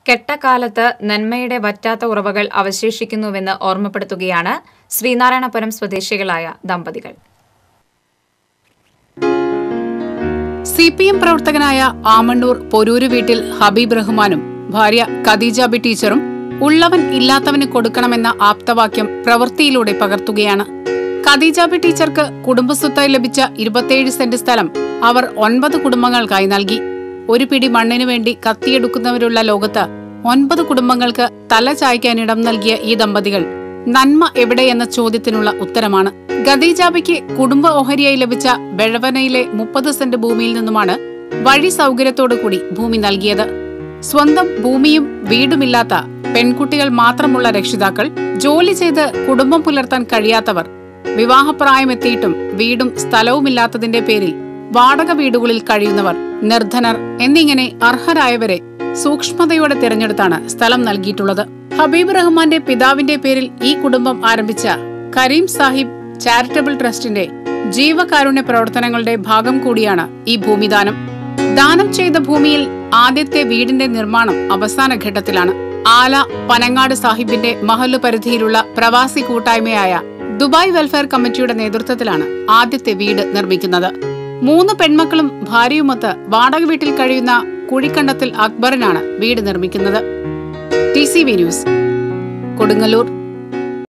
കെട്ടകാലത്ത് നന്മയുടെ വറ്റാത്ത ഉറവകൾ അവശേഷിക്കുന്നുവെന്ന് ഓർമ്മപ്പെടുത്തുകയാണ് ശ്രീനാരായണപുരം സ്വദേശികളായ ദമ്പതികൾ സി പി എം പ്രവർത്തകനായ ആമണ്ണൂർ പൊരൂര് വീട്ടിൽ ഹബീബ് റഹ്മാനും ഭാര്യ ഖദീജാബി ടീച്ചറും ഉള്ളവൻ ഇല്ലാത്തവന് കൊടുക്കണമെന്ന ആപ്തവാക്യം പ്രവൃത്തിയിലൂടെ പകർത്തുകയാണ് ഖദീജാബി ടീച്ചർക്ക് കുടുംബസ്വത്തായി ലഭിച്ച ഇരുപത്തിയേഴ് സെന്റ് സ്ഥലം അവർ ഒൻപത് കുടുംബങ്ങൾക്കായി നൽകി ഒരു പിടി മണ്ണിനു വേണ്ടി കത്തിയെടുക്കുന്നവരുള്ള ലോകത്ത് ഒൻപത് കുടുംബങ്ങൾക്ക് തല ചായ്ക്കാൻ ഇടം നൽകിയ ഈ ദമ്പതികൾ നന്മ എവിടെയെന്ന ചോദ്യത്തിനുള്ള ഉത്തരമാണ് ഖദീജാബിക്ക് കുടുംബ ഓഹരിയായി ലഭിച്ച ബെഴവനയിലെ മുപ്പത് സെന്റ് ഭൂമിയിൽ നിന്നുമാണ് വഴി സൗകര്യത്തോടു കൂടി ഭൂമി നൽകിയത് സ്വന്തം ഭൂമിയും വീടുമില്ലാത്ത പെൺകുട്ടികൾ മാത്രമുള്ള രക്ഷിതാക്കൾ ജോലി ചെയ്ത് കുടുംബം പുലർത്താൻ കഴിയാത്തവർ വിവാഹപ്രായമെത്തിയിട്ടും വീടും സ്ഥലവുമില്ലാത്തതിന്റെ പേരിൽ വാടക വീടുകളിൽ കഴിയുന്നവർ നിർധനർ എന്നിങ്ങനെ അർഹരായവരെ സൂക്ഷ്മതയോടെ തിരഞ്ഞെടുത്താണ് സ്ഥലം നൽകിയിട്ടുള്ളത് ഹബീബ് റഹ്മാന്റെ പിതാവിന്റെ പേരിൽ ഈ കുടുംബം ആരംഭിച്ച കരീം സാഹിബ് ചാരിറ്റബിൾ ട്രസ്റ്റിന്റെ ജീവകാരുണ്യ പ്രവർത്തനങ്ങളുടെ ഭാഗം കൂടിയാണ് ഈ ഭൂമിദാനം ദാനം ചെയ്ത ഭൂമിയിൽ ആദ്യത്തെ വീടിന്റെ നിർമ്മാണം അവസാന ഘട്ടത്തിലാണ് ആല പനങ്ങാട് സാഹിബിന്റെ മഹല്ലു പരിധിയിലുള്ള പ്രവാസി കൂട്ടായ്മയായ ദുബായ് വെൽഫെയർ കമ്മിറ്റിയുടെ നേതൃത്വത്തിലാണ് ആദ്യത്തെ വീട് നിർമ്മിക്കുന്നത് മൂന്ന് പെൺമക്കളും ഭാര്യയുമൊത്ത് വാടക വീട്ടിൽ കഴിയുന്ന കുഴിക്കണ്ടത്തിൽ അക്ബറിനാണ് വീട് നിർമ്മിക്കുന്നത് T C V news Kodungallur